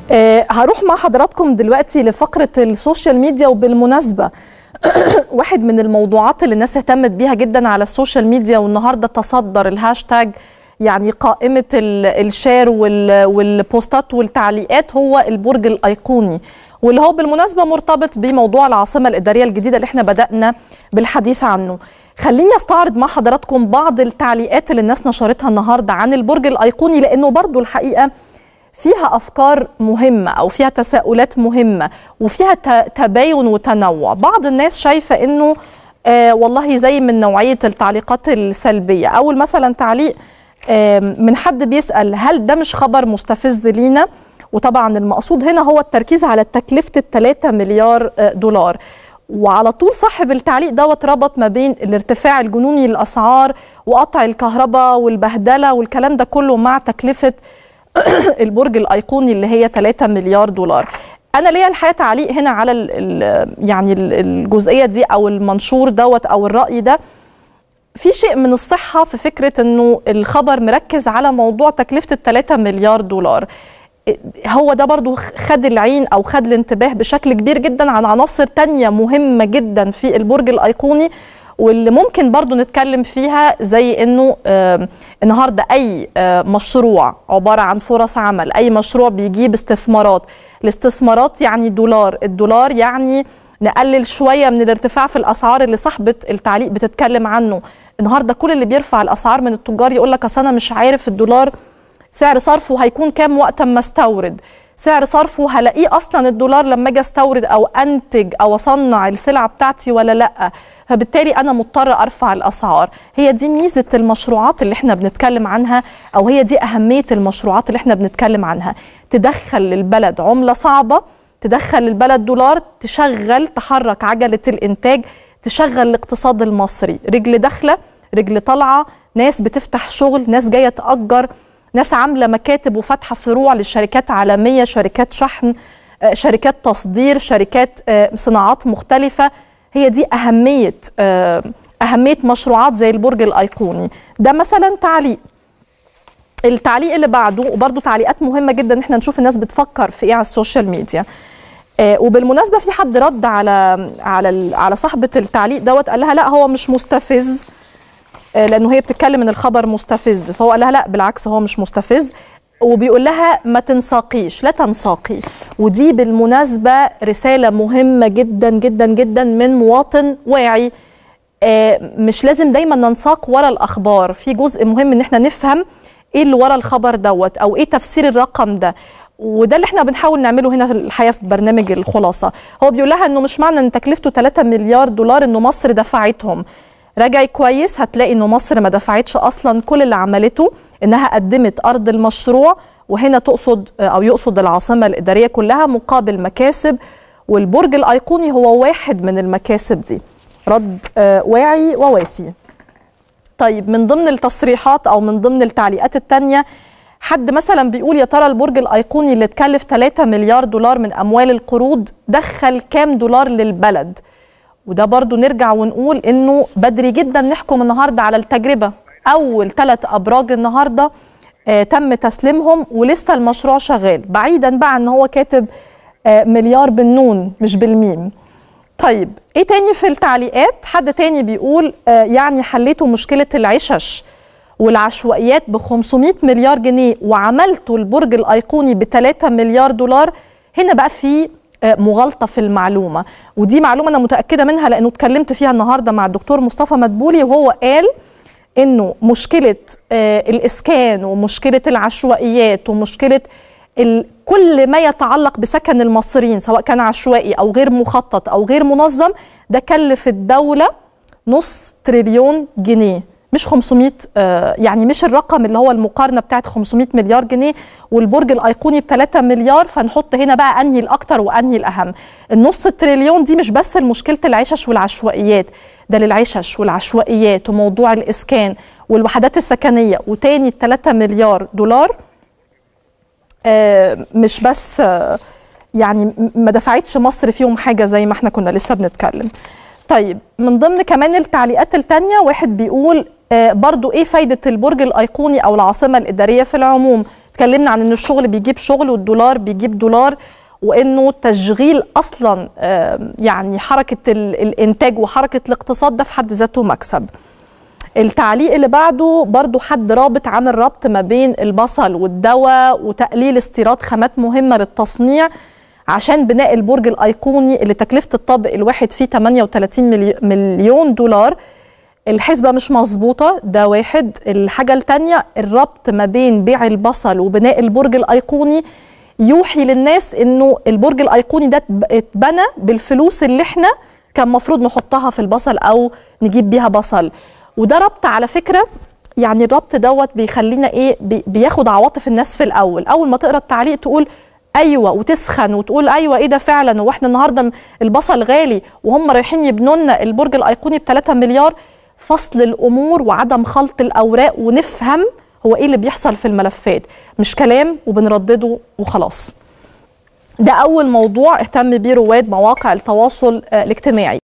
آه هروح مع حضراتكم دلوقتي لفقرة السوشيال ميديا وبالمناسبة واحد من الموضوعات اللي الناس اهتمت بيها جدا على السوشيال ميديا والنهارده تصدر الهاشتاج يعني قائمة الشير والبوستات والتعليقات هو البرج الأيقوني واللي هو بالمناسبة مرتبط بموضوع العاصمة الإدارية الجديدة اللي احنا بدأنا بالحديث عنه خليني استعرض مع حضراتكم بعض التعليقات اللي الناس نشرتها النهاردة عن البرج الأيقوني لأنه برضو الحقيقة فيها أفكار مهمة أو فيها تساؤلات مهمة وفيها تباين وتنوع بعض الناس شايفة أنه آه والله زي من نوعية التعليقات السلبية أول مثلا تعليق آه من حد بيسأل هل ده مش خبر مستفز لينا وطبعا المقصود هنا هو التركيز على تكلفة الثلاثة مليار آه دولار وعلى طول صاحب التعليق دوت ربط ما بين الارتفاع الجنوني للأسعار وقطع الكهرباء والبهدلة والكلام ده كله مع تكلفة البرج الايقوني اللي هي 3 مليار دولار انا ليا الحقيقه تعليق هنا على ال ال يعني الجزئيه دي او المنشور دوت او الراي ده في شيء من الصحه في فكره انه الخبر مركز على موضوع تكلفه ال 3 مليار دولار هو ده برضو خد العين او خد الانتباه بشكل كبير جدا عن عناصر تانية مهمه جدا في البرج الايقوني واللي ممكن برضو نتكلم فيها زي انه آه النهارده اي آه مشروع عباره عن فرص عمل اي مشروع بيجيب استثمارات الاستثمارات يعني دولار الدولار يعني نقلل شويه من الارتفاع في الاسعار اللي صاحبه التعليق بتتكلم عنه النهارده كل اللي بيرفع الاسعار من التجار يقول لك اصل انا مش عارف الدولار سعر صرفه هيكون كام وقت ما استورد سعر صرفه هلاقيه اصلا الدولار لما اجي استورد او انتج او اصنع السلعه بتاعتي ولا لا فبالتالي انا مضطره ارفع الاسعار هي دي ميزه المشروعات اللي احنا بنتكلم عنها او هي دي اهميه المشروعات اللي احنا بنتكلم عنها تدخل البلد عمله صعبه تدخل البلد دولار تشغل تحرك عجله الانتاج تشغل الاقتصاد المصري رجل داخله رجل طالعه ناس بتفتح شغل ناس جايه تاجر ناس عامله مكاتب وفاتحه فروع لشركات عالميه شركات شحن شركات تصدير شركات صناعات مختلفه هي دي أهمية أهمية مشروعات زي البرج الأيقوني ده مثلا تعليق التعليق اللي بعده وبرده تعليقات مهمة جدا احنا نشوف الناس بتفكر في ايه على السوشيال ميديا آه وبالمناسبة في حد رد على على على صاحبة التعليق دوت قال لها لا هو مش مستفز آه لأنه هي بتتكلم ان الخبر مستفز فهو قال لها لا بالعكس هو مش مستفز وبيقول لها ما تنساقيش لا تنساقي ودي بالمناسبة رسالة مهمة جدا جدا جدا من مواطن واعي آه مش لازم دايما ننساق ورا الأخبار في جزء مهم ان احنا نفهم ايه اللي ورا الخبر دوت او ايه تفسير الرقم ده وده اللي احنا بنحاول نعمله هنا في الحياه في برنامج الخلاصه هو بيقول لها انه مش معنى ان تكلفته 3 مليار دولار انه مصر دفعتهم راجعي كويس هتلاقي انه مصر ما دفعتش اصلا كل اللي عملته انها قدمت ارض المشروع وهنا تقصد او يقصد العاصمه الاداريه كلها مقابل مكاسب والبرج الايقوني هو واحد من المكاسب دي رد واعي ووافي طيب من ضمن التصريحات او من ضمن التعليقات الثانيه حد مثلا بيقول يا ترى البرج الايقوني اللي اتكلف 3 مليار دولار من اموال القروض دخل كام دولار للبلد وده برضو نرجع ونقول انه بدري جدا نحكم النهارده على التجربه اول ثلاث ابراج النهارده آه تم تسليمهم ولسه المشروع شغال بعيدا بقى ان هو كاتب آه مليار بالنون مش بالميم طيب ايه تاني في التعليقات حد تاني بيقول آه يعني حليتوا مشكله العشش والعشوائيات ب 500 مليار جنيه وعملتوا البرج الايقوني ب 3 مليار دولار هنا بقى في مغالطه في المعلومه ودي معلومه انا متاكده منها لانه اتكلمت فيها النهارده مع الدكتور مصطفى مدبولي وهو قال انه مشكله الاسكان ومشكله العشوائيات ومشكله كل ما يتعلق بسكن المصريين سواء كان عشوائي او غير مخطط او غير منظم ده كلف الدوله نص تريليون جنيه مش 500 آه يعني مش الرقم اللي هو المقارنه بتاعت 500 مليار جنيه والبرج الايقوني ب 3 مليار فنحط هنا بقى انهي الاكثر وانهي الاهم النص التريليون دي مش بس لمشكله العشش والعشوائيات ده للعشش والعشوائيات وموضوع الاسكان والوحدات السكنيه وتاني 3 مليار دولار آه مش بس آه يعني ما دفعتش مصر فيهم حاجه زي ما احنا كنا لسه بنتكلم طيب من ضمن كمان التعليقات التانية واحد بيقول آه برضو ايه فايدة البرج الايقوني او العاصمة الادارية في العموم اتكلمنا عن ان الشغل بيجيب شغل والدولار بيجيب دولار وانه تشغيل اصلا يعني حركه الانتاج وحركه الاقتصاد ده في حد ذاته مكسب التعليق اللي بعده برضو حد رابط عامل ربط ما بين البصل والدواء وتقليل استيراد خامات مهمة للتصنيع عشان بناء البرج الأيقوني اللي تكلفة الطابق الواحد فيه 38 مليون دولار الحسبة مش مظبوطة ده واحد الحاجة التانية الربط ما بين بيع البصل وبناء البرج الأيقوني يوحي للناس انه البرج الايقوني ده اتبنى بالفلوس اللي احنا كان مفروض نحطها في البصل او نجيب بيها بصل وده ربط على فكره يعني الربط دوت بيخلينا ايه بي بياخد عواطف الناس في الاول اول ما تقرا التعليق تقول ايوه وتسخن وتقول ايوه ايه ده فعلا واحنا النهارده البصل غالي وهم رايحين يبنوا لنا البرج الايقوني ب 3 مليار فصل الامور وعدم خلط الاوراق ونفهم هو ايه اللي بيحصل في الملفات مش كلام وبنردده وخلاص ده اول موضوع اهتم بيه رواد مواقع التواصل الاجتماعي